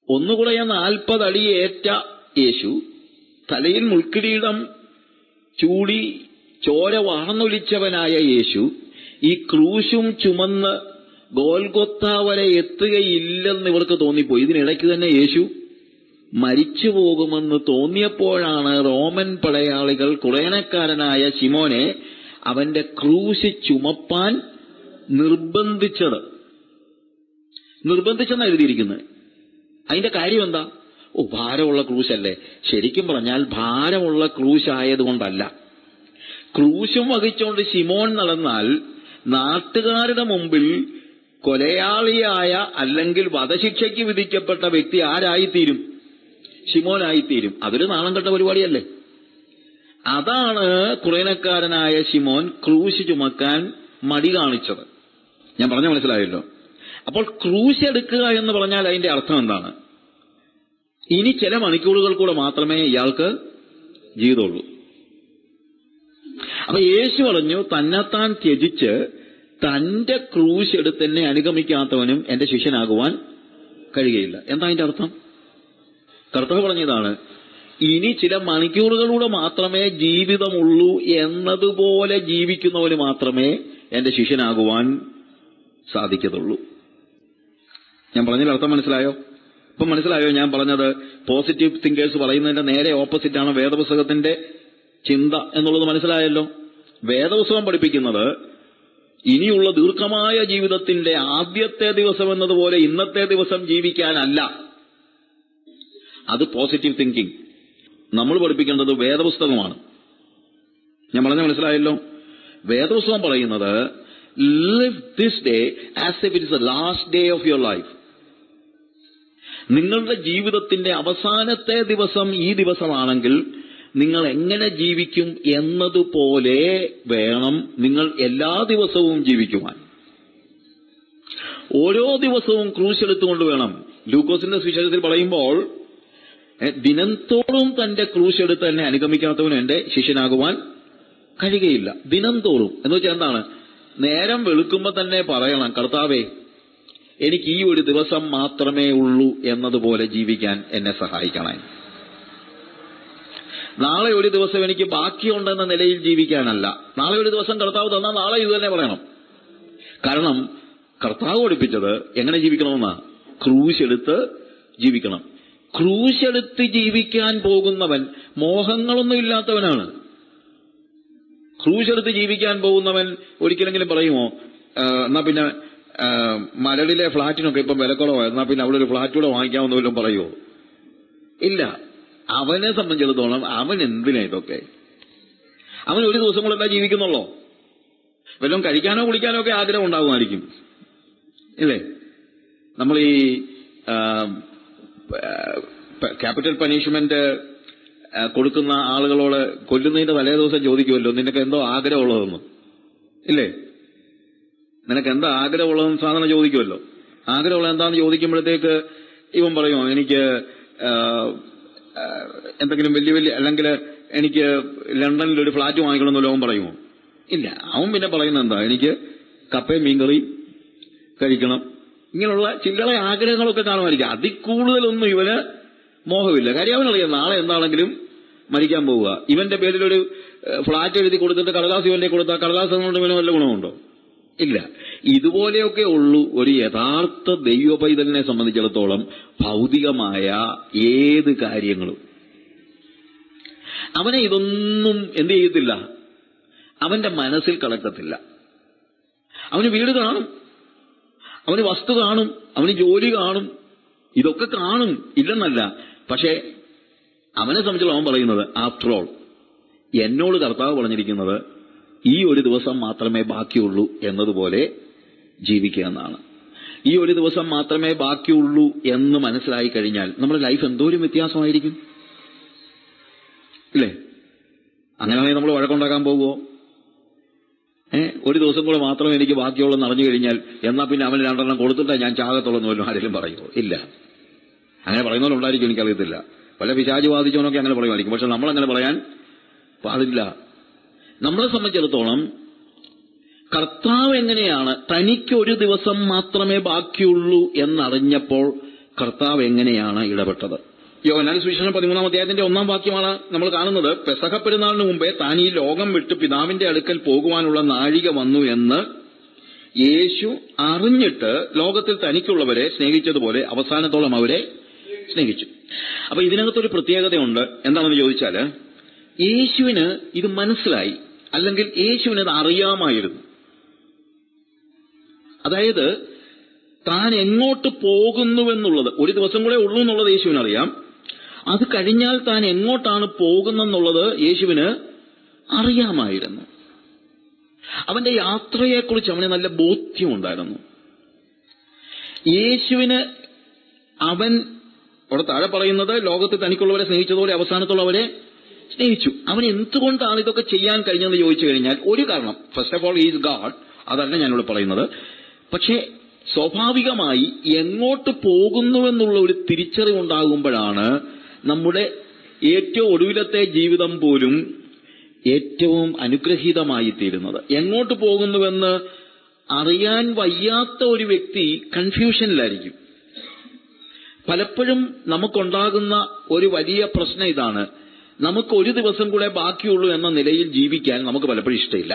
ഒന്നുകൂടെ നാൽപ്പതടി ഏറ്റ യേശു തലയിൽ മുൾക്കിരീടം ചൂടി ചോര വാർന്നൊലിച്ചവനായ യേശു ഈ ക്രൂശും ചുമന്ന് ഗോൽഗൊത്ത വരെ എത്തുകയില്ലെന്ന് ഇവർക്ക് തോന്നിപ്പോയി ഇതിനിടയ്ക്ക് തന്നെ യേശു മരിച്ചു പോകുമെന്ന് തോന്നിയപ്പോഴാണ് റോമൻ പടയാളികൾ കുറേനക്കാരനായ ശിമോനെ അവന്റെ ക്രൂശ് ചുമപ്പാൻ നിർബന്ധിച്ചത് നിർബന്ധിച്ചെന്നാണ് എഴുതിയിരിക്കുന്നത് അതിന്റെ കാര്യം എന്താ ഓ ഭാരമുള്ള ക്രൂശല്ലേ ശരിക്കും പറഞ്ഞാൽ ഭാരമുള്ള ക്രൂശ് ആയതുകൊണ്ടല്ല ക്രൂശും വഹിച്ചുകൊണ്ട് ശിമോൻ നടന്നാൽ നാട്ടുകാരുടെ മുമ്പിൽ കൊലയാളിയായ അല്ലെങ്കിൽ വധശിക്ഷയ്ക്ക് വിധിക്കപ്പെട്ട വ്യക്തി ആരായിത്തീരും ശിമോനായിത്തീരും അതൊരു നാണം കെട്ട പരിപാടിയല്ലേ അതാണ് കുറേനക്കാരനായ ശിമോൻ ക്രൂശ് ചുമക്കാൻ മടി കാണിച്ചത് ഞാൻ പറഞ്ഞ മനസ്സിലായല്ലോ അപ്പോൾ ക്രൂശ് എടുക്കുക എന്ന് പറഞ്ഞാൽ അതിന്റെ അർത്ഥം എന്താണ് ഇനി ചില മണിക്കൂറുകൾ കൂടെ മാത്രമേ ഇയാൾക്ക് ജീവിതമുള്ളൂ അപ്പൊ യേശു പറഞ്ഞു തന്നെത്താൻ ത്യജിച്ച് തന്റെ ക്രൂശ് എടുത്ത് എന്നെ അനുഗമിക്കാത്തവനും എന്റെ ശിഷ്യനാകുവാൻ കഴിയുകയില്ല എന്താ അതിന്റെ അർത്ഥം കർത്താവ് പറഞ്ഞതാണ് ഇനി ചില മണിക്കൂറുകളിലൂടെ മാത്രമേ ജീവിതമുള്ളൂ എന്നതുപോലെ ജീവിക്കുന്നവന് മാത്രമേ എന്റെ ശിഷ്യനാകുവാൻ സാധിക്കത്തുള്ളൂ ഞാൻ പറഞ്ഞതിൽ അർത്ഥം മനസ്സിലായോ ഇപ്പൊ മനസ്സിലായോ ഞാൻ പറഞ്ഞത് പോസിറ്റീവ് തിങ്കേഴ്സ് പറയുന്നതിന്റെ നേരെ ഓപ്പോസിറ്റ് ആണ് വേദപുസ്തകത്തിന്റെ ചിന്ത എന്നുള്ളത് മനസ്സിലായല്ലോ വേദപുസ്തകം പഠിപ്പിക്കുന്നത് ഇനിയുള്ള ദീർഘമായ ജീവിതത്തിന്റെ ആദ്യത്തെ ദിവസം എന്നതുപോലെ ഇന്നത്തെ ദിവസം ജീവിക്കാനല്ല അത് പോസിറ്റീവ് തിങ്കിങ് നമ്മൾ പഠിപ്പിക്കേണ്ടത് വേദപുസ്തകമാണ് ഞാൻ പറഞ്ഞ മനസ്സിലായല്ലോ വേദപുസ്തകം പറയുന്നത് live this day as if it is the last day of your life നിങ്ങളുടെ ജീവിതത്തിന്റെ അവസാനത്തെ ദിവസം ഈ ദിവസമാണെങ്കിൽ നിങ്ങൾ എങ്ങനെ ജീവിക്കും എന്നതുപോലെ വേണം നിങ്ങൾ എല്ലാ ദിവസവും ജീവിക്കുവാൻ ഓരോ ദിവസവും ക്രൂശ് എടുത്തുകൊണ്ട് വേണം ലൂക്കോസിന്റെ സുവിശേഷത്തിൽ പറയുമ്പോൾ എ, ദിനംതോറും തന്റെ ക്രൂശ് എടുത്ത് എന്നെ അനുഗമിക്കാത്തവന് എന്റെ ശിഷ്യനാകുവാൻ കഴിയുകയില്ല ദിനംതോറും എന്ന് വെച്ചാൽ എന്താണ് നേരം വെളുക്കുമ്പോ തന്നെ പറയണം കർത്താവേ എനിക്ക് ഈ ഒരു ദിവസം മാത്രമേ ഉള്ളൂ എന്നതുപോലെ ജീവിക്കാൻ എന്നെ സഹായിക്കണേ നാളെ ഒരു ദിവസം എനിക്ക് ബാക്കിയുണ്ടെന്ന നിലയിൽ ജീവിക്കാനല്ല നാളെ ഒരു ദിവസം കർത്താവ് തന്നാൽ നാളെ ഇത് തന്നെ പറയണം കാരണം കർത്താവ് പഠിപ്പിച്ചത് എങ്ങനെ ജീവിക്കണമെന്നാ ക്രൂശ് എടുത്ത് ജീവിക്കണം ക്രൂശ് എടുത്ത് ജീവിക്കാൻ പോകുന്നവൻ മോഹങ്ങളൊന്നും ഇല്ലാത്തവനാണ് ക്രൂശ് എടുത്ത് ജീവിക്കാൻ പോകുന്നവൻ ഒരിക്കലെങ്കിലും പറയുമോ ആ, എന്നാ പിന്നെ ആ, മരടിലെ ഫ്ളാറ്റിനൊക്കെ ഇപ്പം വിലക്കുറവാണ് എന്നാ പിന്നെ അവിടെ ഒരു ഫ്ളാറ്റ് കൂടെ വാങ്ങിക്കാമെന്ന് വല്ലതും പറയുമോ ഇല്ല അവനെ സംബന്ധിച്ചിടത്തോളം അവൻ എന്തിനാ ഇതൊക്കെ അവൻ ഒരു ദിവസം കൂടെ എന്താ ജീവിക്കുന്നുള്ളോ വല്ലതും കഴിക്കാനോ കുടിക്കാനോ ഒക്കെ ആഗ്രഹം ഉണ്ടാകുമായിരിക്കും ഇല്ലേ നമ്മൾ ഈ ക്യാപിറ്റൽ പണിഷ്മെന്റ് കൊടുക്കുന്ന ആളുകളോട് കൊല്ലുന്നതിന്റെ തലേ ദിവസം ചോദിക്കുമല്ലോ നിനക്ക് എന്തോ ആഗ്രഹമുള്ളതെന്ന് ഇല്ലേ നിനക്ക് എന്താ ആഗ്രഹമുള്ളതെന്ന് സാധാരണ ചോദിക്കുമല്ലോ ആഗ്രഹമുള്ള എന്താന്ന് ചോദിക്കുമ്പോഴത്തേക്ക് ഇവൻ പറയുമോ എനിക്ക് ആ, ആ, എന്തെങ്കിലും വലിയ വലിയ അല്ലെങ്കിൽ എനിക്ക് ലണ്ടനിൽ ഒരു ഫ്ലാറ്റ് വാങ്ങിക്കണമെന്നല്ലോ അവൻ പറയുമോ ഇല്ല അവൻ പിന്നെ പറയുന്നത് എന്താ എനിക്ക് കപ്പയും മീൻകറി കഴിക്കണം ഇങ്ങനെയുള്ള ചില്ലറ ആഗ്രഹങ്ങളൊക്കെ കാണുമായിരിക്കും അതിൽ കൂടുതലൊന്നും ഇവന് മോഹമില്ല കാര്യം അവനറിയാം നാളെ എന്താണെങ്കിലും മരിക്കാൻ പോവുക ഇവന്റെ പേരിൽ ഒരു ഏഹ്, ഫ്ലാറ്റ് എഴുതി കൊടുത്തിട്ട് കടലാസ് ഇവന്റെ കൊടുത്താൽ കടലാസ് കൊണ്ട് ഇവന് വല്ല ഗുണമുണ്ടോ ഇല്ല ഇതുപോലെയൊക്കെ ഉള്ളൂ ഒരു യഥാർത്ഥ ദൈവ പൈതലിനെ സംബന്ധിച്ചിടത്തോളം ഭൗതികമായ ഏത് കാര്യങ്ങളും അവനെ ഇതൊന്നും എന്ത് ചെയ്യത്തില്ല അവന്റെ മനസ്സിൽ കടക്കത്തില്ല അവന് വീട് കാണും അവന് വസ്തു കാണും അവന് ജോലി കാണും ഇതൊക്കെ കാണും ഇല്ലെന്നല്ല പക്ഷേ അവനെ സംബന്ധിച്ചുള്ള അവൻ പറയുന്നത് ആഫ്റ്റർ ഓൾ എന്നോട് കർത്താവ് പറഞ്ഞിരിക്കുന്നത് ഈ ഒരു ദിവസം മാത്രമേ ബാക്കിയുള്ളൂ എന്നതുപോലെ ജീവിക്കുക എന്നാണ് ഈ ഒരു ദിവസം മാത്രമേ ബാക്കിയുള്ളൂ എന്ന് മനസ്സിലായി കഴിഞ്ഞാൽ നമ്മുടെ ലൈഫ് എന്തോരം വ്യത്യാസമായിരിക്കും ഇല്ലേ അങ്ങനെയാണെങ്കിൽ നമ്മൾ വഴക്കുണ്ടാക്കാൻ പോകുമോ ഏ ഒരു ദിവസം കൂടെ മാത്രമേ എനിക്ക് ബാക്കിയുള്ളൂ എന്ന് അറിഞ്ഞു കഴിഞ്ഞാൽ എന്നാ പിന്നെ അവന് രണ്ടെണ്ണം കൊടുത്തിട്ടേ ഞാൻ ചാകത്തുള്ളൂ എന്ന് വല്ലതും ആരെങ്കിലും പറയുമോ ഇല്ല അങ്ങനെ പറയുന്നവരുണ്ടായിരിക്കും എനിക്കറിയത്തില്ല പല പിശാചി വാദിച്ചവനൊക്കെ അങ്ങനെ പറയുമായിരിക്കും പക്ഷെ നമ്മൾ അങ്ങനെ പറയാൻ പാടില്ല നമ്മളെ സംബന്ധിച്ചിടത്തോളം കർത്താവ് എങ്ങനെയാണ് തനിക്ക് ഒരു ദിവസം മാത്രമേ ബാക്കിയുള്ളൂ എന്നറിഞ്ഞപ്പോൾ കർത്താവ് എങ്ങനെയാണ് ഇടപെട്ടത് യോനാൻ സുവിശേഷം പതിമൂന്നാം അധ്യായത്തിന്റെ ഒന്നാം വാക്യമാണ് നമ്മൾ കാണുന്നത് പെസഹ പെരുന്നാളിന് മുമ്പേ താൻ ഈ ലോകം വിട്ട് പിതാവിന്റെ അടുക്കൽ പോകുവാനുള്ള നാഴിക വന്നു എന്ന് യേശു അറിഞ്ഞിട്ട് ലോകത്തിൽ തനിക്കുള്ളവരെ സ്നേഹിച്ചതുപോലെ അവസാനത്തോളം അവരെ സ്നേഹിച്ചു അപ്പൊ ഇതിനകത്തൊരു പ്രത്യേകതയുണ്ട് എന്താണെന്ന് ചോദിച്ചാല് യേശുവിന് ഇത് മനസ്സിലായി അല്ലെങ്കിൽ യേശുവിന് അത് അറിയാമായിരുന്നു അതായത് താൻ എങ്ങോട്ട് പോകുന്നുവെന്നുള്ളത് ഒരു ദിവസം കൂടെ ഉള്ളൂ എന്നുള്ളത് യേശുവിന് അറിയാം അത് കഴിഞ്ഞാൽ താൻ എങ്ങോട്ടാണ് പോകുന്നെന്നുള്ളത് യേശുവിന് അറിയാമായിരുന്നു അവന്റെ യാത്രയെക്കുറിച്ച് അവന് നല്ല ബോധ്യമുണ്ടായിരുന്നു യേശുവിന് അവൻ അവിടെ താഴെ പറയുന്നത് ലോകത്തിൽ തനിക്കുള്ളവരെ സ്നേഹിച്ചതോടെ അവസാനത്തുള്ളവരെ സ്നേഹിച്ചു അവൻ എന്തുകൊണ്ടാണ് ഇതൊക്കെ ചെയ്യാൻ കഴിഞ്ഞതെന്ന് ചോദിച്ചു കഴിഞ്ഞാൽ ഒരു കാരണം first of all is God അതല്ല ഞാനിവിടെ പറയുന്നത് പക്ഷേ സ്വാഭാവികമായി എങ്ങോട്ട് പോകുന്നുവെന്നുള്ള ഒരു തിരിച്ചറിവുണ്ടാകുമ്പോഴാണ് നമ്മുടെ ഏറ്റവും ഒടുവിലത്തെ ജീവിതം പോലും ഏറ്റവും അനുഗ്രഹീതമായി തീരുന്നത് എങ്ങോട്ട് പോകുന്നുവെന്ന് അറിയാൻ വയ്യാത്ത ഒരു വ്യക്തി കൺഫ്യൂഷനിലായിരിക്കും പലപ്പോഴും നമുക്കുണ്ടാകുന്ന ഒരു വലിയ പ്രശ്നം ഇതാണ് നമുക്ക് ഒരു ദിവസം കൂടെ ബാക്കിയുള്ളൂ എന്ന നിലയിൽ ജീവിക്കാൻ നമുക്ക് പലപ്പോഴും ഇഷ്ടമില്ല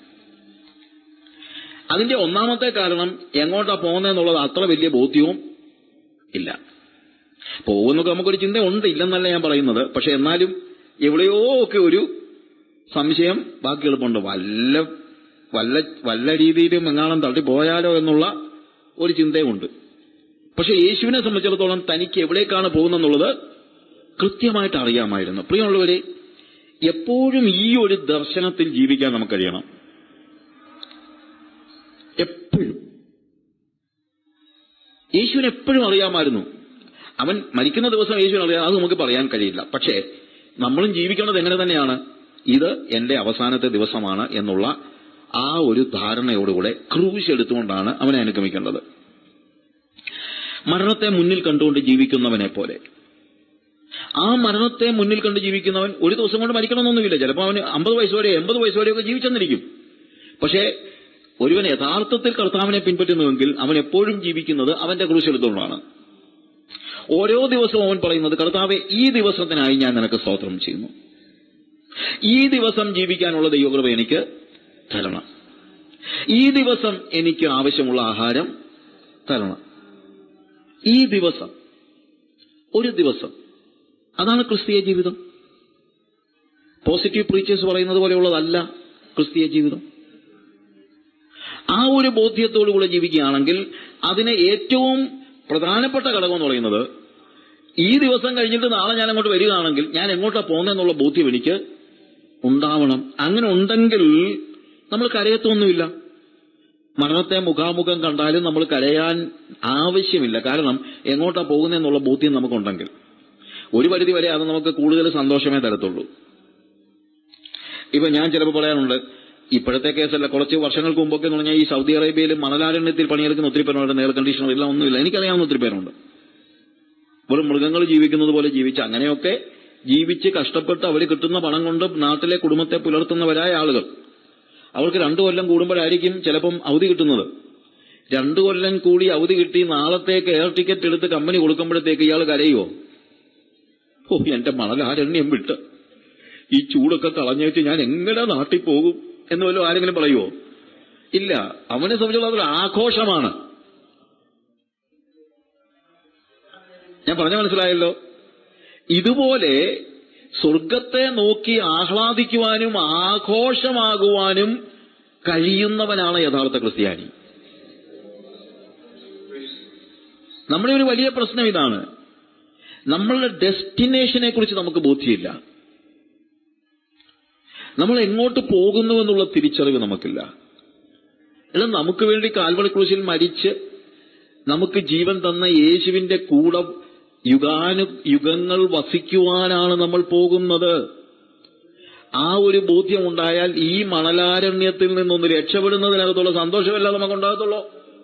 അതിന്റെ ഒന്നാമത്തെ കാരണം എങ്ങോട്ടാ പോകുന്നതെന്നുള്ളത് അത്ര വലിയ ബോധ്യവും ഇല്ല പോകുന്നൊക്കെ നമുക്കൊരു ചിന്ത ഉണ്ട് ഇല്ലെന്നല്ല ഞാൻ പറയുന്നത് പക്ഷെ എന്നാലും എവിടെയോ ഒക്കെ ഒരു സംശയം ബാക്കി എളുപ്പമുണ്ട് വല്ല വല്ല വല്ല രീതിയിലും എങ്ങാണം തട്ടിപ്പോയാലോ എന്നുള്ള ഒരു ചിന്തയുമുണ്ട് പക്ഷെ യേശുവിനെ സംബന്ധിച്ചിടത്തോളം തനിക്ക് എവിടേക്കാണ് പോകുന്നെന്നുള്ളത് കൃത്യമായിട്ട് അറിയാമായിരുന്നു പ്രിയമുള്ളവരെ എപ്പോഴും ഈ ഒരു ദർശനത്തിൽ ജീവിക്കാൻ നമുക്ക് കഴിയണം എപ്പോഴും യേശുവിന് എപ്പോഴും അറിയാമായിരുന്നു അവൻ മരിക്കുന്ന ദിവസം യേശുവിന് അറിയാം അത് നമുക്ക് പറയാൻ കഴിയില്ല പക്ഷേ നമ്മളും ജീവിക്കേണ്ടത് എങ്ങനെ തന്നെയാണ് ഇത് എന്റെ അവസാനത്തെ ദിവസമാണ് എന്നുള്ള ആ ഒരു ധാരണയോടുകൂടെ ക്രൂശ് എടുത്തുകൊണ്ടാണ് അവനെ അനുഗമിക്കേണ്ടത് മരണത്തെ മുന്നിൽ കണ്ടുകൊണ്ട് ജീവിക്കുന്നവനെ പോലെ ആ മരണത്തെ മുന്നിൽ കണ്ട് ജീവിക്കുന്നവൻ ഒരു ദിവസം കൊണ്ട് മരിക്കണമെന്നൊന്നുമില്ല ചിലപ്പോൾ അവന് അമ്പത് വയസ്സ് വരെ എൺപത് വയസ്സ് വരെയൊക്കെ ജീവിച്ചെന്നിരിക്കും പക്ഷേ ഒരുവൻ യഥാർത്ഥത്തിൽ കർത്താവിനെ പിൻപറ്റുന്നുവെങ്കിൽ അവൻ എപ്പോഴും ജീവിക്കുന്നത് അവന്റെ ക്രൂശ് എടുത്തുകൊണ്ടാണ് ഓരോ ദിവസവും അവൻ പറയുന്നത് കർത്താവെ ഈ ദിവസത്തിനായി ഞാൻ നിനക്ക് സ്തോത്രം ചെയ്യുന്നു ഈ ദിവസം ജീവിക്കാനുള്ള ദൈവകൃപ എനിക്ക് തരണം ഈ ദിവസം എനിക്ക് ആവശ്യമുള്ള ആഹാരം തരണം ഈ ദിവസം ഒരു ദിവസം അതാണ് ക്രിസ്തീയ ജീവിതം പോസിറ്റീവ് പ്രീച്ചേഴ്സ് പറയുന്നത് പോലെയുള്ളതല്ല ക്രിസ്തീയ ജീവിതം ആ ഒരു ബോധ്യത്തോടുകൂടെ ജീവിക്കുകയാണെങ്കിൽ അതിന് ഏറ്റവും പ്രധാനപ്പെട്ട ഘടകം എന്ന് പറയുന്നത് ഈ ദിവസം കഴിഞ്ഞിട്ട് നാളെ ഞാൻ അങ്ങോട്ട് വരികയാണെങ്കിൽ ഞാൻ എങ്ങോട്ടാ പോകുന്നതെന്നുള്ള ബോധ്യം എനിക്ക് ഉണ്ടാവണം അങ്ങനെ ഉണ്ടെങ്കിൽ നമ്മൾ കരയത്തൊന്നുമില്ല മരണത്തെ മുഖാമുഖം കണ്ടാലും നമ്മൾ കരയാൻ ആവശ്യമില്ല കാരണം എങ്ങോട്ടാ പോകുന്നതെന്നുള്ള ബോധ്യം നമുക്കുണ്ടെങ്കിൽ ഒരു പരിധി വരെ അത് നമുക്ക് കൂടുതൽ സന്തോഷമേ തരത്തുള്ളൂ ഇപ്പൊ ഞാൻ ചിലപ്പോൾ പറയാറുണ്ട് ഇപ്പോഴത്തെ കേസല്ല കുറച്ച് വർഷങ്ങൾക്ക് മുമ്പൊക്കെ എന്ന് പറഞ്ഞാൽ ഈ സൗദി അറേബ്യയിൽ മണലാരണ്യത്തിൽ പണിയെടുക്കുന്ന ഒത്തിരി പേരുണ്ട് എയർ കണ്ടീഷണർ എല്ലാം ഒന്നുമില്ല എനിക്കറിയാവുന്ന ഒത്തിരി പേരുണ്ട് വെറും മൃഗങ്ങൾ ജീവിക്കുന്നത് പോലെ ജീവിച്ച് അങ്ങനെയൊക്കെ ജീവിച്ച് കഷ്ടപ്പെട്ട് അവർ കിട്ടുന്ന പണം കൊണ്ട് നാട്ടിലെ കുടുംബത്തെ പുലർത്തുന്നവരായ ആളുകൾ അവർക്ക് രണ്ടു കൊല്ലം കൂടുമ്പോഴായിരിക്കും ചിലപ്പം അവധി കിട്ടുന്നത് രണ്ടു കൊല്ലം കൂടി അവധി കിട്ടി നാളത്തേക്ക് എയർ ടിക്കറ്റ് എടുത്ത് കമ്പനി കൊടുക്കുമ്പോഴത്തേക്ക് ഇയാൾ കരയുമോ ഓ എന്റെ മണലാരണ്യം വിട്ട് ഈ ചൂടൊക്കെ കളഞ്ഞേച്ച് ഞാൻ എങ്ങനെ നാട്ടിൽ പോകും എന്ന് വല്ലതും ആരെങ്കിലും പറയുമോ ഇല്ല അവനെ സംബന്ധിച്ചുള്ള അതൊരു ആഘോഷമാണ് ഞാൻ പറഞ്ഞ മനസ്സിലായല്ലോ ഇതുപോലെ സ്വർഗത്തെ നോക്കി ആഹ്ലാദിക്കുവാനും ആഘോഷമാകുവാനും കഴിയുന്നവനാണ് യഥാർത്ഥ ക്രിസ്ത്യാനി നമ്മുടെ ഒരു വലിയ പ്രശ്നം ഇതാണ് നമ്മളുടെ ഡെസ്റ്റിനേഷനെ കുറിച്ച് നമുക്ക് ബോധ്യമില്ല നമ്മൾ എങ്ങോട്ട് പോകുന്നു എന്നുള്ള തിരിച്ചറിവ് നമുക്കില്ല എന്നാൽ നമുക്ക് വേണ്ടി കാൽവളി ക്രൂശിൽ മരിച്ച് നമുക്ക് ജീവൻ തന്ന യേശുവിന്റെ കൂടെ യുഗാനു യുഗങ്ങൾ വസിക്കുവാനാണ് നമ്മൾ പോകുന്നത് ആ ഒരു ബോധ്യം ഉണ്ടായാൽ ഈ മണലാരണ്യത്തിൽ നിന്നൊന്ന് രക്ഷപ്പെടുന്നതിനകത്തുള്ള സന്തോഷമല്ല നമുക്കുണ്ടാകത്തുള്ളൂ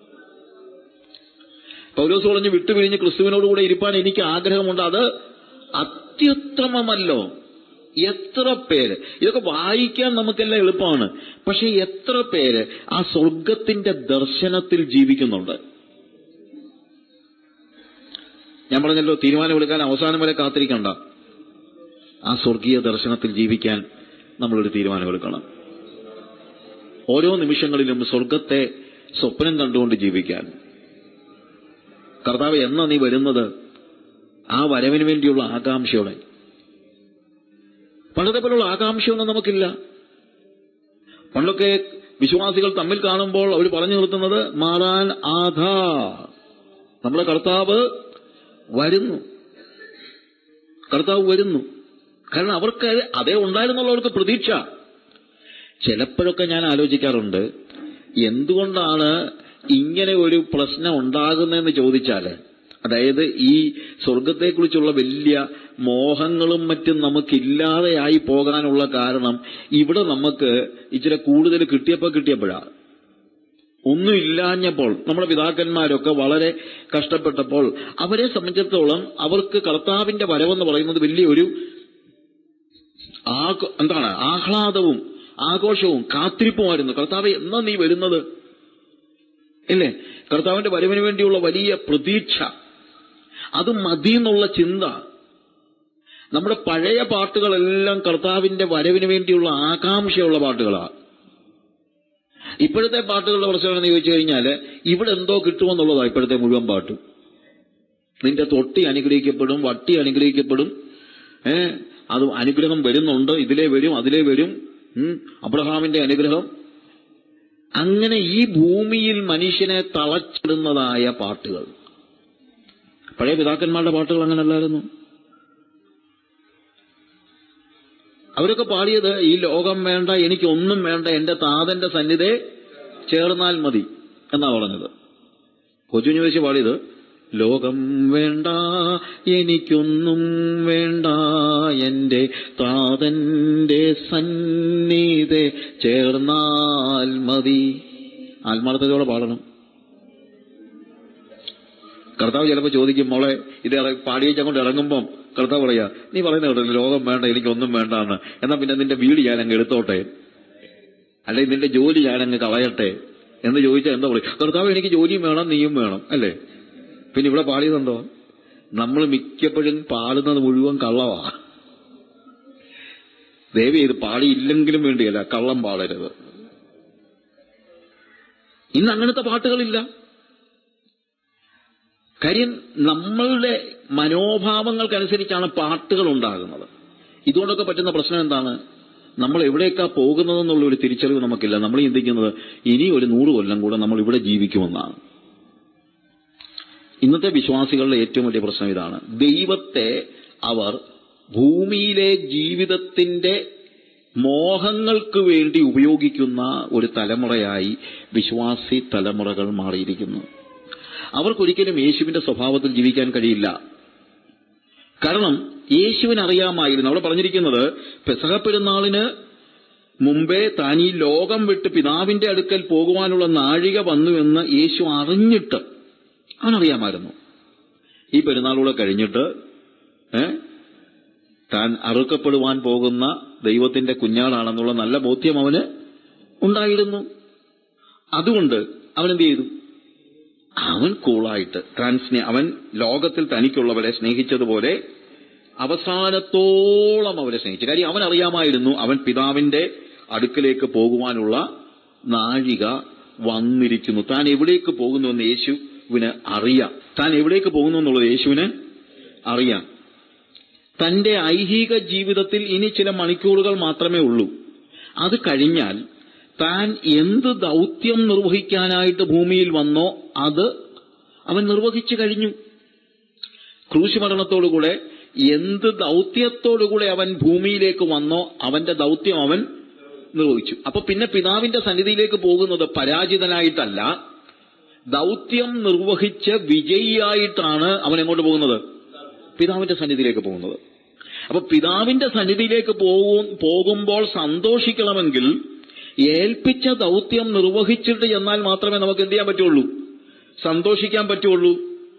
പൗലോസ് പറഞ്ഞ് വിട്ടുപിരിഞ്ഞ് ക്രിസ്തുവിനോടുകൂടെ ഇരിപ്പാൻ എനിക്ക് ആഗ്രഹമുണ്ട് അത് അത്യുത്തമമല്ലോ എത്ര പേര് ഇതൊക്കെ വായിക്കാൻ നമുക്കെല്ലാം എളുപ്പമാണ് പക്ഷെ എത്ര പേര് ആ സ്വർഗത്തിന്റെ ദർശനത്തിൽ ജീവിക്കുന്നുണ്ട് ഞാൻ പറഞ്ഞല്ലോ തീരുമാനമെടുക്കാൻ അവസാനം വരെ കാത്തിരിക്കണ്ട ആ സ്വർഗീയ ദർശനത്തിൽ ജീവിക്കാൻ നമ്മളൊരു തീരുമാനമെടുക്കണം ഓരോ നിമിഷങ്ങളിലും സ്വർഗത്തെ സ്വപ്നം കണ്ടുകൊണ്ട് ജീവിക്കാൻ കർത്താവ് എന്നാ നീ വരുന്നത് ആ വരവിന് വേണ്ടിയുള്ള ആകാംക്ഷയോടെ പണ്ടത്തെ പോലുള്ള ആകാംക്ഷയൊന്നും നമുക്കില്ല പണ്ടൊക്കെ വിശ്വാസികൾ തമ്മിൽ കാണുമ്പോൾ അവർ പറഞ്ഞു നിർത്തുന്നത് മാറാൻ ആധാ നമ്മളെ കർത്താവ് വരുന്നു കർത്താവ് വരുന്നു കാരണം അവർക്ക് അതേ ഉണ്ടായിരുന്നുള്ള അവർക്ക് പ്രതീക്ഷ ചിലപ്പോഴൊക്കെ ഞാൻ ആലോചിക്കാറുണ്ട് എന്തുകൊണ്ടാണ് ഇങ്ങനെ ഒരു പ്രശ്നം ഉണ്ടാകുന്നതെന്ന് ചോദിച്ചാല് അതായത് ഈ സ്വർഗത്തെക്കുറിച്ചുള്ള വലിയ മോഹങ്ങളും മറ്റും നമുക്കില്ലാതെയായി പോകാനുള്ള കാരണം ഇവിടെ നമുക്ക് ഇച്ചിരി കൂടുതൽ കിട്ടിയപ്പോൾ കിട്ടിയപ്പോഴാ ഒന്നും ഇല്ലാഞ്ഞപ്പോൾ നമ്മുടെ പിതാക്കന്മാരൊക്കെ വളരെ കഷ്ടപ്പെട്ടപ്പോൾ അവരെ സംബന്ധിച്ചിടത്തോളം അവർക്ക് കർത്താവിന്റെ വരവെന്ന് പറയുന്നത് വലിയൊരു ആ- എന്താണ് ആഹ്ലാദവും ആഘോഷവും കാത്തിരിപ്പുമായിരുന്നു കർത്താവ് എന്നാ നീ വരുന്നത് ഇല്ലേ കർത്താവിന്റെ വരവിന് വേണ്ടിയുള്ള വലിയ പ്രതീക്ഷ അത് മതി എന്നുള്ള ചിന്ത നമ്മുടെ പഴയ പാട്ടുകളെല്ലാം കർത്താവിന്റെ വരവിന് വേണ്ടിയുള്ള ആകാംക്ഷയുള്ള പാട്ടുകളാണ് ഇപ്പോഴത്തെ പാട്ടുകളുടെ പ്രശ്നം എന്ന് ചോദിച്ചു കഴിഞ്ഞാല് ഇവിടെ എന്തോ കിട്ടുമെന്നുള്ളതാ ഇപ്പോഴത്തെ മുഴുവൻ പാട്ടും നിന്റെ തൊട്ടി അനുഗ്രഹിക്കപ്പെടും വട്ടി അനുഗ്രഹിക്കപ്പെടും ഏ അത് അനുഗ്രഹം വരുന്നുണ്ട് ഇതിലേ വരും അതിലേ വരും ഉം, അബ്രഹാമിന്റെ അനുഗ്രഹം അങ്ങനെ ഈ ഭൂമിയിൽ മനുഷ്യനെ തളച്ചിടുന്നതായ പാട്ടുകൾ പഴയ പിതാക്കന്മാരുടെ പാട്ടുകൾ അങ്ങനല്ലായിരുന്നു അവരൊക്കെ പാടിയത് ഈ ലോകം വേണ്ട എനിക്കൊന്നും വേണ്ട എന്റെ താതന്റെ സന്നിധേ ചേർന്നാൽ മതി എന്നാ പറഞ്ഞത് കൊച്ചുഞ്ഞു വെച്ച് പാടിയത് ലോകം വേണ്ട എനിക്കൊന്നും വേണ്ട എന്റെ താതന്റെ സന്നിധേ ചേർന്നാൽ മതി ആത്മാർത്ഥതയോടെ പാടണം കർത്താവ് ചിലപ്പോൾ ചോദിക്കും മോളെ ഇത് ഇറ- പാടിയേച്ചങ്ങോട്ട് ഇറങ്ങുമ്പം കർത്താവ് പറയാ നീ പറയുന്ന കേട്ടോ ലോകം വേണ്ട എനിക്കൊന്നും വേണ്ട എന്ന് എന്നാ പിന്നെ നിന്റെ വീട് ഞാൻ അങ്ങ് എടുത്തോട്ടെ അല്ലെങ്കിൽ നിന്റെ ജോലി ഞാൻ അങ്ങ് കളയട്ടെ എന്ന് ചോദിച്ചാൽ എന്താ പറയും കർത്താവ് എനിക്ക് ജോലിയും വേണം നീയും വേണം അല്ലേ പിന്നെ ഇവിടെ പാടിയതെന്തോ നമ്മൾ മിക്കപ്പോഴും പാടുന്നത് മുഴുവൻ കള്ളവാ ദേവി ഇത് പാടിയില്ലെങ്കിലും വേണ്ടിയല്ല കള്ളം പാടരുത് ഇന്ന് അങ്ങനത്തെ പാട്ടുകളില്ല കാര്യം നമ്മളുടെ മനോഭാവങ്ങൾക്കനുസരിച്ചാണ് പാട്ടുകൾ ഉണ്ടാകുന്നത് ഇതുകൊണ്ടൊക്കെ പറ്റുന്ന പ്രശ്നം എന്താണ് നമ്മൾ എവിടേക്കാ പോകുന്നതെന്നുള്ള ഒരു തിരിച്ചറിവ് നമുക്കില്ല നമ്മൾ ചിന്തിക്കുന്നത് ഇനി ഒരു നൂറ് കൊല്ലം കൂടെ നമ്മൾ ഇവിടെ ജീവിക്കുമെന്നാണ് ഇന്നത്തെ വിശ്വാസികളുടെ ഏറ്റവും വലിയ പ്രശ്നം ഇതാണ് ദൈവത്തെ അവർ ഭൂമിയിലെ ജീവിതത്തിന്റെ മോഹങ്ങൾക്ക് വേണ്ടി ഉപയോഗിക്കുന്ന ഒരു തലമുറയായി വിശ്വാസി തലമുറകൾ മാറിയിരിക്കുന്നു അവർക്കൊരിക്കലും യേശുവിന്റെ സ്വഭാവത്തിൽ ജീവിക്കാൻ കഴിയില്ല കാരണം യേശുവിന് അറിയാമായിരുന്നു അവിടെ പറഞ്ഞിരിക്കുന്നത് പെസഹ പെരുന്നാളിന് മുമ്പേ താൻ ഈ ലോകം വിട്ട് പിതാവിന്റെ അടുക്കൽ പോകുവാനുള്ള നാഴിക വന്നുവെന്ന് യേശു അറിഞ്ഞിട്ട് അവനറിയാമായിരുന്നു ഈ പെരുന്നാളൂടെ കഴിഞ്ഞിട്ട് ഏ താൻ അറുക്കപ്പെടുവാൻ പോകുന്ന ദൈവത്തിന്റെ കുഞ്ഞാടാണെന്നുള്ള നല്ല ബോധ്യം അവന് ഉണ്ടായിരുന്നു അതുകൊണ്ട് അവൻ എന്ത് ചെയ്തു അവൻ കൂളായിട്ട് താൻ സ്നേ അവൻ ലോകത്തിൽ തനിക്കുള്ളവരെ സ്നേഹിച്ചതുപോലെ അവസാനത്തോളം അവരെ സ്നേഹിച്ചു കാര്യം അവൻ അറിയാമായിരുന്നു അവൻ പിതാവിന്റെ അടുക്കലേക്ക് പോകുവാനുള്ള നാഴിക വന്നിരിക്കുന്നു താൻ എവിടേക്ക് പോകുന്നുവെന്ന് യേശുവിന് അറിയാം താൻ എവിടേക്ക് പോകുന്നു എന്നുള്ളത് യേശുവിന് അറിയാം തന്റെ ഐഹിക ജീവിതത്തിൽ ഇനി ചില മണിക്കൂറുകൾ മാത്രമേ ഉള്ളൂ അത് കഴിഞ്ഞാൽ താൻ എന്ത് ദൗത്യം നിർവഹിക്കാനായിട്ട് ഭൂമിയിൽ വന്നോ അത് അവൻ നിർവഹിച്ചു കഴിഞ്ഞു ക്രൂശ് മരണത്തോടുകൂടെ എന്ത് ദൗത്യത്തോടുകൂടെ അവൻ ഭൂമിയിലേക്ക് വന്നോ അവന്റെ ദൗത്യം അവൻ നിർവഹിച്ചു അപ്പൊ പിന്നെ പിതാവിന്റെ സന്നിധിയിലേക്ക് പോകുന്നത് പരാജിതനായിട്ടല്ല ദൗത്യം നിർവഹിച്ച് വിജയിയായിട്ടാണ് അവൻ എങ്ങോട്ട് പോകുന്നത് പിതാവിന്റെ സന്നിധിയിലേക്ക് പോകുന്നത് അപ്പൊ പിതാവിന്റെ സന്നിധിയിലേക്ക് പോകും പോകുമ്പോൾ സന്തോഷിക്കണമെങ്കിൽ ഏൽപ്പിച്ച ദൗത്യം നിർവഹിച്ചിട്ട് എന്നാൽ മാത്രമേ നമുക്ക് എന്ത് ചെയ്യാൻ പറ്റുള്ളൂ സന്തോഷിക്കാൻ പറ്റുള്ളൂ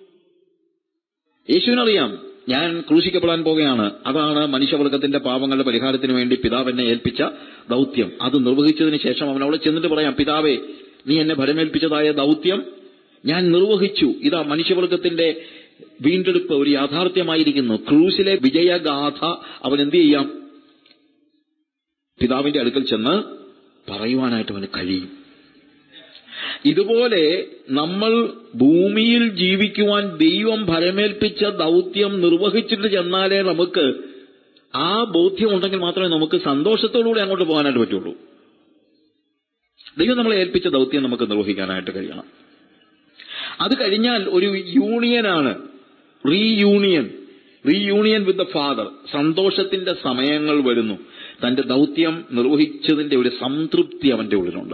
യേശുവിനറിയാം ഞാൻ ക്രൂശിക്കപ്പെടാൻ പോകുകയാണ് അതാണ് മനുഷ്യവർഗത്തിന്റെ പാപങ്ങളുടെ പരിഹാരത്തിന് വേണ്ടി പിതാവ് എന്നെ ഏൽപ്പിച്ച ദൗത്യം അത് നിർവഹിച്ചതിന് ശേഷം അവൻ അവിടെ ചെന്നിട്ട് പറയാം പിതാവേ നീ എന്നെ ഭരമേൽപ്പിച്ചതായ ദൗത്യം ഞാൻ നിർവഹിച്ചു ഇതാ മനുഷ്യവർഗത്തിന്റെ വീണ്ടെടുപ്പ് ഒരു യാഥാർത്ഥ്യമായിരിക്കുന്നു ക്രൂസിലെ വിജയഗാഥ അവൻ എന്ത് ചെയ്യാം പിതാവിന്റെ അടുക്കൽ ചെന്ന് പറയുവാനായിട്ട് അവന് കഴിയും ഇതുപോലെ നമ്മൾ ഭൂമിയിൽ ജീവിക്കുവാൻ ദൈവം ഭരമേൽപ്പിച്ച ദൗത്യം നിർവഹിച്ചിട്ട് ചെന്നാലേ നമുക്ക് ആ ബോധ്യം ഉണ്ടെങ്കിൽ മാത്രമേ നമുക്ക് സന്തോഷത്തോടുകൂടി അങ്ങോട്ട് പോകാനായിട്ട് പറ്റുള്ളൂ ദൈവം നമ്മളെ ഏൽപ്പിച്ച ദൗത്യം നമുക്ക് നിർവഹിക്കാനായിട്ട് കഴിയണം അത് കഴിഞ്ഞാൽ ഒരു യൂണിയനാണ് reunion reunion with the father സന്തോഷത്തിന്റെ സമയങ്ങൾ വരുന്നു തന്റെ ദൗത്യം നിർവഹിച്ചതിന്റെ ഒരു സംതൃപ്തി അവന്റെ ഉള്ളിലുണ്ട്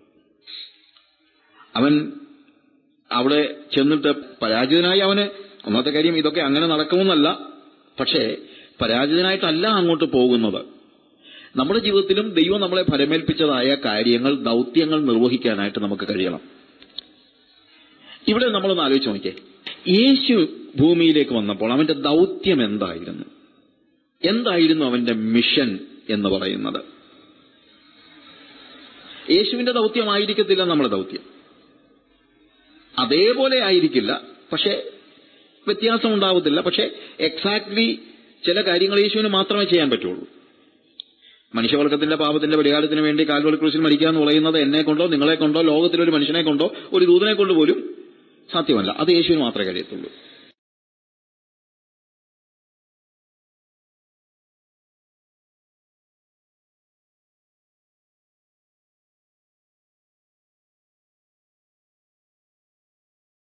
അവൻ അവിടെ ചെന്നിട്ട് പരാജിതനായി അവന് ഒന്നാമത്തെ കാര്യം ഇതൊക്കെ അങ്ങനെ നടക്കുമെന്നല്ല പക്ഷേ പരാജിതനായിട്ടല്ല അങ്ങോട്ട് പോകുന്നത് നമ്മുടെ ജീവിതത്തിലും ദൈവം നമ്മളെ ഫലമേൽപ്പിച്ചതായ കാര്യങ്ങൾ ദൗത്യങ്ങൾ നിർവഹിക്കാനായിട്ട് നമുക്ക് കഴിയണം ഇവിടെ നമ്മളൊന്ന് ആലോചിച്ച് നോക്കിയേ യേശു ഭൂമിയിലേക്ക് വന്നപ്പോൾ അവന്റെ ദൗത്യം എന്തായിരുന്നു എന്തായിരുന്നു അവന്റെ മിഷൻ എന്ന് പറയുന്നത് യേശുവിന്റെ ദൗത്യമായിരിക്കത്തില്ല നമ്മുടെ ദൗത്യം അതേപോലെ ആയിരിക്കില്ല പക്ഷെ വ്യത്യാസം ഉണ്ടാവത്തില്ല പക്ഷെ എക്സാക്ട്ലി ചില കാര്യങ്ങൾ യേശുവിന് മാത്രമേ ചെയ്യാൻ പറ്റുള്ളൂ മനുഷ്യവർഗത്തിന്റെ പാപത്തിന്റെ പരിഹാരത്തിന് വേണ്ടി കാൽവളി ക്രൂശിൽ മരിക്കുക എന്ന് പറയുന്നത് എന്നെ കൊണ്ടോ നിങ്ങളെ കൊണ്ടോ ലോകത്തിലൊരു മനുഷ്യനെ കൊണ്ടോ ഒരു ദൂതനെ കൊണ്ടോ പോലും സാധ്യമല്ല അത് യേശുവിന് മാത്രമേ കഴിയത്തുള്ളൂ